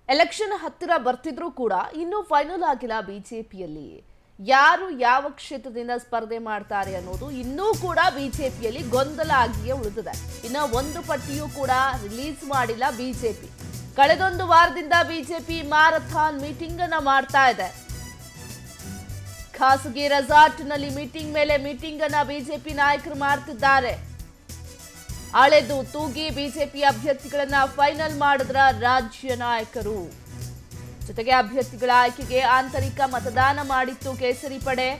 election ಹತ್ತಿರ ಬರ್ತಿದ್ರೂ ಕೂಡ ಇನ್ನೂ ಫೈನಲ್ ಆಗಿಲ್ಲ ಬಿಜೆಪಿಯಲ್ಲಿ ಯಾರು ಯಾವ ಕ್ಷೇತ್ರದಿಂದ ಸ್ಪರ್ಧೆ ಮಾಡ್ತಾರೆ ಅನ್ನೋದು ಇನ್ನೂ ಕೂಡ ಬಿಜೆಪಿಯಲ್ಲಿ ಗೊಂದಲ ಆಗಿಯೇ ಉಳಿದಿದೆ ಇನ್ನ ಒಂದು ಪಟ್ಟಿಯೂ ಕೂಡ ರಿಲೀಸ್ ಮಾಡಿಲ್ಲ ಬಿಜೆಪಿ ಕಳೆದೊಂದು ವಾರದಿಂದ ಬಿಜೆಪಿ ಮ್ಯಾರಥಾನ್ ಮೀಟಿಂಗ್ ಅನ್ನ ಮಾಡ್ತಾ ಇದೆ ಖಾಸಗಿ ರೆಸಾರ್ಟ್ನಲ್ಲಿ ಮೀಟಿಂಗ್ ಮೇಲೆ ಮೀಟಿಂಗ್ ಅನ್ನ ಬಿಜೆಪಿ ನಾಯಕರು ಮಾಡ್ತಿದ್ದಾರೆ ಅಳೆದು ತೂಗಿ ಬಿಜೆಪಿ ಅಭ್ಯರ್ಥಿಗಳನ್ನ ಫೈನಲ್ ಮಾಡಿದ್ರ ರಾಜ್ಯ ನಾಯಕರು ಜೊತೆಗೆ ಅಭ್ಯರ್ಥಿಗಳ ಆಯ್ಕೆಗೆ ಆಂತರಿಕ ಮತದಾನ ಮಾಡಿತ್ತು ಕೇಸರಿ ಪಡೆ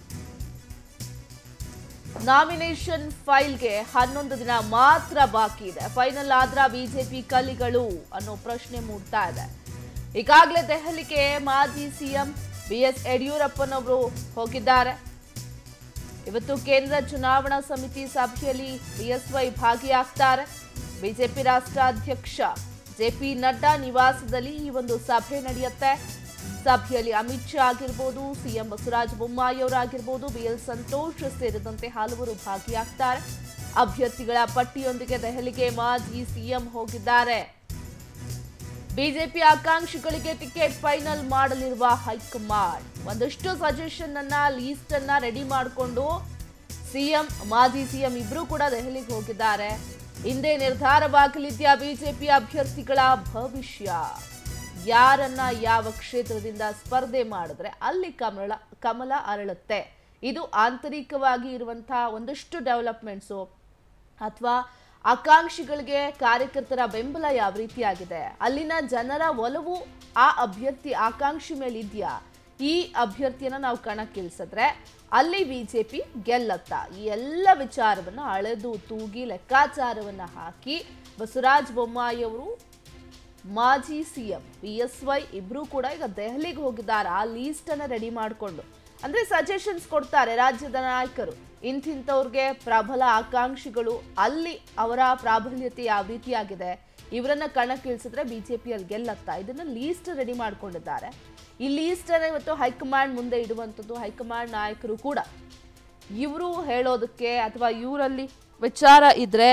ನಾಮಿನೇಷನ್ ಫೈಲ್ಗೆ ಹನ್ನೊಂದು ದಿನ ಮಾತ್ರ ಬಾಕಿ ಇದೆ ಫೈನಲ್ ಆದ್ರ ಬಿಜೆಪಿ ಕಲಿಗಳು ಅನ್ನೋ ಪ್ರಶ್ನೆ ಮೂಡ್ತಾ ಇದೆ ಈಗಾಗಲೇ ದೆಹಲಿಗೆ ಮಾಜಿ ಸಿಎಂ ಬಿ ಎಸ್ ಯಡಿಯೂರಪ್ಪನವರು ಹೋಗಿದ್ದಾರೆ ಇವತ್ತು ಕೇಂದ್ರ ಚುನಾವಣಾ ಸಮಿತಿ ಸಭೆಯಲ್ಲಿ ಬಿಎಸ್ವೈ ಭಾಗಿಯಾಗ್ತಾರೆ ಬಿಜೆಪಿ ರಾಷ್ಟ್ರಾಧ್ಯಕ್ಷ ಜೆಪಿ ನಡ್ಡಾ ನಿವಾಸದಲ್ಲಿ ಈ ಒಂದು ಸಭೆ ನಡೆಯುತ್ತೆ ಸಭೆಯಲ್ಲಿ ಅಮಿತ್ ಶಾ ಆಗಿರ್ಬೋದು ಸಿಎಂ ಬಸವರಾಜ ಬೊಮ್ಮಾಯಿ ಅವರಾಗಿರ್ಬೋದು ಬಿಎಲ್ ಸಂತೋಷ್ ಸೇರಿದಂತೆ ಹಲವರು ಭಾಗಿಯಾಗ್ತಾರೆ ಅಭ್ಯರ್ಥಿಗಳ ಪಟ್ಟಿಯೊಂದಿಗೆ ದೆಹಲಿಗೆ ಮಾಜಿ ಸಿಎಂ ಹೋಗಿದ್ದಾರೆ ಬಿಜೆಪಿ ಆಕಾಂಕ್ಷಿಗಳಿಗೆ ಟಿಕೆಟ್ ಫೈನಲ್ ಮಾಡಲಿರುವ ಹೈಕಮಾಂಡ್ ಒಂದಷ್ಟು ಸಜೆಷನ್ ಅನ್ನ ಲೀಸ್ಟ್ ಅನ್ನ ರೆಡಿ ಮಾಡಿಕೊಂಡು ಸಿಎಂ ಮಾಜಿ ಸಿಎಂ ಇಬ್ರು ಕೂಡ ದೆಹಲಿಗೆ ಹೋಗಿದ್ದಾರೆ ಹಿಂದೆ ನಿರ್ಧಾರವಾಗಲಿದ್ಯಾ ಬಿಜೆಪಿ ಅಭ್ಯರ್ಥಿಗಳ ಭವಿಷ್ಯ ಯಾರನ್ನ ಯಾವ ಕ್ಷೇತ್ರದಿಂದ ಸ್ಪರ್ಧೆ ಮಾಡಿದ್ರೆ ಅಲ್ಲಿ ಕಮಲ ಕಮಲ ಅರಳುತ್ತೆ ಇದು ಆಂತರಿಕವಾಗಿ ಇರುವಂತಹ ಒಂದಷ್ಟು ಡೆವಲಪ್ಮೆಂಟ್ಸು ಅಥವಾ ಆಕಾಂಕ್ಷಿಗಳಿಗೆ ಕಾರ್ಯಕರ್ತರ ಬೆಂಬಲ ಯಾವ ರೀತಿಯಾಗಿದೆ ಅಲ್ಲಿನ ಜನರ ಒಲವು ಆ ಅಭ್ಯರ್ಥಿ ಆಕಾಂಕ್ಷಿ ಮೇಲೆ ಇದೆಯಾ ಈ ಅಭ್ಯರ್ಥಿಯನ್ನ ನಾವು ಕಣಕ್ಕಿಳಿಸಿದ್ರೆ ಅಲ್ಲಿ ಬಿಜೆಪಿ ಗೆಲ್ಲತ್ತ ಈ ಎಲ್ಲ ವಿಚಾರವನ್ನ ಅಳೆದು ತೂಗಿ ಲೆಕ್ಕಾಚಾರವನ್ನ ಹಾಕಿ ಬಸವರಾಜ ಬೊಮ್ಮಾಯಿ ಅವರು ಮಾಜಿ ಸಿಎಂ ಬಿ ಎಸ್ ವೈ ಇಬ್ರು ಕೂಡ ಈಗ ದೆಹಲಿಗೆ ಹೋಗಿದ್ದಾರೆ ಆ ಲೀಸ್ಟ್ ಅನ್ನ ರೆಡಿ ಮಾಡಿಕೊಂಡು ಅಂದ್ರೆ ಸಜೆಷನ್ಸ್ ಕೊಡ್ತಾರೆ ರಾಜ್ಯದ ನಾಯಕರು ಇಂತಿಂಥವ್ರಿಗೆ ಪ್ರಬಲ ಆಕಾಂಕ್ಷಿಗಳು ಅಲ್ಲಿ ಅವರ ಪ್ರಾಬಲ್ಯತೆ ಯಾವ ರೀತಿಯಾಗಿದೆ ಇವರನ್ನ ಕಣಕ್ಕಿಳಿಸಿದ್ರೆ ಬಿಜೆಪಿಯಲ್ಲಿ ಗೆಲ್ಲತ್ತಾ ಇದನ್ನ ಲೀಸ್ಟ್ ರೆಡಿ ಮಾಡ್ಕೊಂಡಿದ್ದಾರೆ ಈ ಲೀಸ್ಟ್ ಅನ್ನ ಇವತ್ತು ಹೈಕಮಾಂಡ್ ಮುಂದೆ ಇಡುವಂಥದ್ದು ಹೈಕಮಾಂಡ್ ನಾಯಕರು ಕೂಡ ಇವರು ಹೇಳೋದಕ್ಕೆ ಅಥವಾ ಇವರಲ್ಲಿ ವಿಚಾರ ಇದ್ರೆ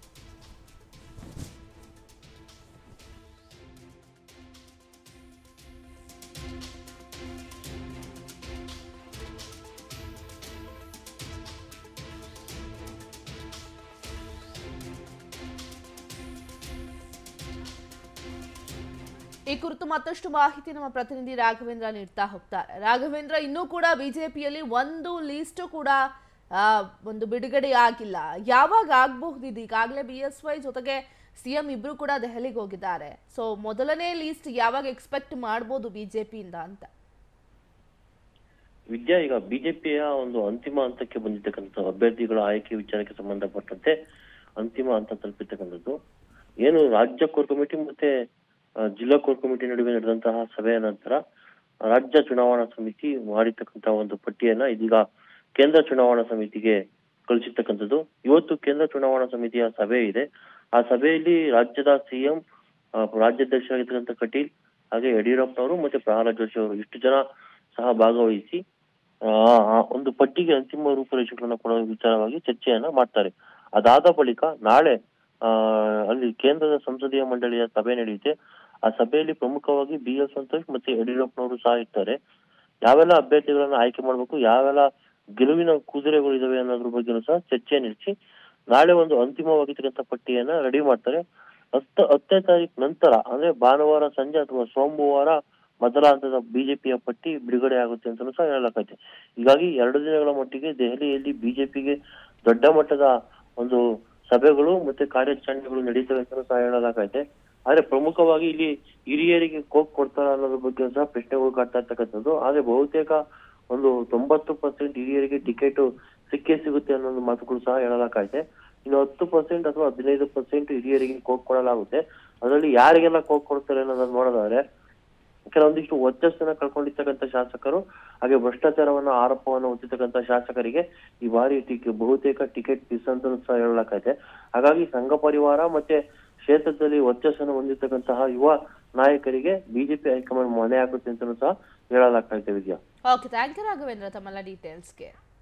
ಈ ಕುರಿತು ಮತ್ತಷ್ಟು ಮಾಹಿತಿ ನಮ್ಮ ಪ್ರತಿನಿಧಿ ರಾಘವೇಂದ್ರ ನೀಡ್ತಾ ಹೋಗ್ತಾರೆ ರಾಘವೇಂದ್ರ ಇನ್ನೂ ಕೂಡ ಬಿಜೆಪಿಯಲ್ಲಿ ಒಂದು ಲೀಸ್ಟ್ ಕೂಡ ಆ, ಒಂದು ಬಿಡುಗಡೆ ಆಗಿಲ್ಲ ಯಾವಾಗ ಆಗಬಹುದು ಇದು ಈಗಾಗಲೇ ಬಿ ಎಸ್ ವೈ ಜೊತೆಗೆ ಸಿಎಂ ಇಬ್ರು ಕೂಡ ದೆಹಲಿಗೆ ಹೋಗಿದ್ದಾರೆ ಸೊ ಮೊದಲನೇ ಲೀಸ್ಟ್ ಯಾವಾಗ ಎಕ್ಸ್ಪೆಕ್ಟ್ ಮಾಡ್ಬೋದು ಬಿಜೆಪಿಯಿಂದ ಅಂತ ವಿದ್ಯಾ ಈಗ ಬಿಜೆಪಿಯ ಒಂದು ಅಂತಿಮ ಹಂತಕ್ಕೆ ಬಂದಿರ್ತಕ್ಕಂಥ ಅಭ್ಯರ್ಥಿಗಳ ಆಯ್ಕೆ ವಿಚಾರಕ್ಕೆ ಸಂಬಂಧಪಟ್ಟಂತೆ ಅಂತಿಮ ಹಂತ ತಲುಪಿರ್ತಕ್ಕಂಥದ್ದು ಏನು ರಾಜ್ಯ ಕೋರ್ ಕಮಿಟಿ ಮತ್ತೆ ಆ, ಜಿಲ್ಲಾ ಕೋರ್ ಕಮಿಟಿ ನಡುವೆ ನಡೆದಂತಹ ಸಭೆಯ ನಂತರ ರಾಜ್ಯ ಚುನಾವಣಾ ಸಮಿತಿ ಮಾಡಿರ್ತಕ್ಕಂತಹ ಒಂದು ಪಟ್ಟಿಯನ್ನ ಇದೀಗ ಕೇಂದ್ರ ಚುನಾವಣಾ ಸಮಿತಿಗೆ ಕಳಿಸಿರ್ತಕ್ಕಂಥದ್ದು ಇವತ್ತು ಕೇಂದ್ರ ಚುನಾವಣಾ ಸಮಿತಿಯ ಸಭೆ ಇದೆ ಆ ಸಭೆಯಲ್ಲಿ ರಾಜ್ಯದ ಸಿಎಂ ರಾಜ್ಯಾಧ್ಯಕ್ಷರಾಗಿರ್ತಕ್ಕಂಥ ಕಟೀಲ್ ಹಾಗೆ ಯಡಿಯೂರಪ್ಪನವರು ಮತ್ತೆ ಪ್ರಹ್ಲಾದ್ ಜೋಶಿ ಅವರು ಇಷ್ಟು ಜನ ಸಹ ಭಾಗವಹಿಸಿ ಆ, ಆ ಒಂದು ಪಟ್ಟಿಗೆ ಅಂತಿಮ ರೂಪುರೇಷೆಗಳನ್ನು ಕೊಡುವ ವಿಚಾರವಾಗಿ ಚರ್ಚೆಯನ್ನ ಮಾಡ್ತಾರೆ ಅದಾದ ಬಳಿಕ ನಾಳೆ ಆ ಅಲ್ಲಿ ಕೇಂದ್ರದ ಸಂಸದೀಯ ಮಂಡಳಿಯ ಸಭೆ ನಡೆಯುತ್ತೆ ಆ ಸಭೆಯಲ್ಲಿ ಪ್ರಮುಖವಾಗಿ ಬಿ ಎಲ್ ಸಂತೋಷ್ ಮತ್ತೆ ಯಡಿಯೂರಪ್ಪನವರು ಸಹ ಇರ್ತಾರೆ ಯಾವೆಲ್ಲ ಅಭ್ಯರ್ಥಿಗಳನ್ನ ಆಯ್ಕೆ ಮಾಡ್ಬೇಕು ಯಾವೆಲ್ಲ ಗೆಲುವಿನ ಕುದುರೆಗಳು ಇದಾವೆ ಅನ್ನೋದ್ರ ಬಗ್ಗೆನೂ ಸಹ ಚರ್ಚೆ ನಡೆಸಿ ನಾಳೆ ಒಂದು ಅಂತಿಮವಾಗಿರ್ತಕ್ಕಂಥ ಪಟ್ಟಿಯನ್ನ ರೆಡಿ ಮಾಡ್ತಾರೆ ಹತ್ತ ಹತ್ತನೇ ತಾರೀಕು ನಂತರ ಅಂದ್ರೆ ಭಾನುವಾರ ಸಂಜೆ ಅಥವಾ ಸೋಮವಾರ ಮೊದಲ ಹಂತದ ಬಿಜೆಪಿಯ ಪಟ್ಟಿ ಬಿಡುಗಡೆ ಆಗುತ್ತೆ ಅಂತಾನೂ ಸಹ ಹೇಳಲಾಗೈತೆ ಹೀಗಾಗಿ ಎರಡು ದಿನಗಳ ಮಟ್ಟಿಗೆ ದೆಹಲಿಯಲ್ಲಿ ಬಿಜೆಪಿಗೆ ದೊಡ್ಡ ಮಟ್ಟದ ಒಂದು ಸಭೆಗಳು ಮತ್ತೆ ಕಾರ್ಯಾಚರಣೆಗಳು ನಡೀತವೆ ಅಂತಾನೂ ಸಹ ಹೇಳಲಾಗೈತೆ ಆದ್ರೆ ಪ್ರಮುಖವಾಗಿ ಇಲ್ಲಿ ಹಿರಿಯರಿಗೆ ಕೋಕ್ ಕೊಡ್ತಾರ ಅನ್ನೋದ್ರ ಬಗ್ಗೆ ಸಹ ಪ್ರಶ್ನೆಗಳು ಕಾಡ್ತಾ ಇರ್ತಕ್ಕಂಥದ್ದು ಆದ್ರೆ ಬಹುತೇಕ ಒಂದು ತೊಂಬತ್ತು ಪರ್ಸೆಂಟ್ ಹಿರಿಯರಿಗೆ ಟಿಕೆಟ್ ಸಿಕ್ಕೇ ಸಿಗುತ್ತೆ ಅನ್ನೋ ಮಾತುಗಳು ಸಹ ಹೇಳಲಾಗೈತೆ ಇನ್ನು ಹತ್ತು ಪರ್ಸೆಂಟ್ ಅಥವಾ ಹದಿನೈದು ಪರ್ಸೆಂಟ್ ಹಿರಿಯರಿಗೆ ಕೋಕ್ ಕೊಡಲಾಗುತ್ತೆ ಅದರಲ್ಲಿ ಯಾರಿಗೆಲ್ಲ ಕೋಕ್ ಕೊಡ್ತಾರೆ ಅನ್ನೋದನ್ನ ನೋಡೋದಾದ್ರೆ ಕೆಲವೊಂದಿಷ್ಟು ವರ್ಚಸ್ಸನ್ನ ಕಳ್ಕೊಂಡಿರ್ತಕ್ಕಂಥ ಶಾಸಕರು ಹಾಗೆ ಭ್ರಷ್ಟಾಚಾರವನ್ನ ಆರೋಪವನ್ನ ಹೊತ್ತಿರ್ತಕ್ಕಂಥ ಶಾಸಕರಿಗೆ ಈ ಬಾರಿ ಟಿಕೆ ಬಹುತೇಕ ಟಿಕೆಟ್ ಮಿಸ್ ಅಂತ ಸಹ ಹೇಳಲಾಗೈತೆ ಹಾಗಾಗಿ ಸಂಘ ಪರಿವಾರ ಮತ್ತೆ ಕ್ಷೇತ್ರದಲ್ಲಿ ವರ್ಚಸ್ಸನ್ನು ಹೊಂದಿರ್ತಕ್ಕಂತಹ ಯುವ ನಾಯಕರಿಗೆ ಬಿಜೆಪಿ ಹೈಕಮಾಂಡ್ ಮನೆ ಹಾಕುತ್ತೆ ಅಂತಲೂ ಸಹ ಹೇಳಲಾಗ್ತಾ ಇದೆ Vidya okay thank you Raghavendra ತಮ್ಮೆಲ್ಲ ಡೀಟೇಲ್ಸ್ಗೆ